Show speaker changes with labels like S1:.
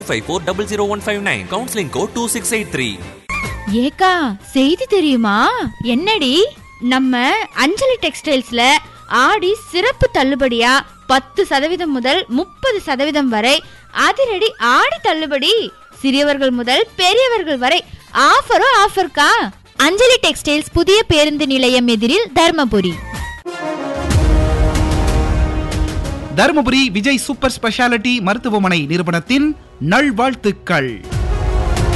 S1: five four double zero one five nine counselling code two six eight three
S2: ஏக்கா செய்தி தெரியுமா என்னடி நம்ம அஞ்சலி டெக்ஸ்டைல்ஸ்ல ஆடி சிறப்பு தள்ளுபடியா பத்து சதவீதம் முதல் முப்பது சதவீதம் வரை அதிரடி ஆடி தள்ளுபடி சிறியவர்கள் முதல் பெரியவர்கள் வரை ஆஃபரும் ஆஃபர்க்கா அஞ்சலி டெக்ஸ்டைல்ஸ் புதிய பேருந்து நிலையம் எதிரில் தர்மபுரி
S3: தருமபுரி விஜய் சூப்பர் ஸ்பெஷாலிட்டி மருத்துவமனை நிறுவனத்தின் நல்வாழ்த்துக்கள்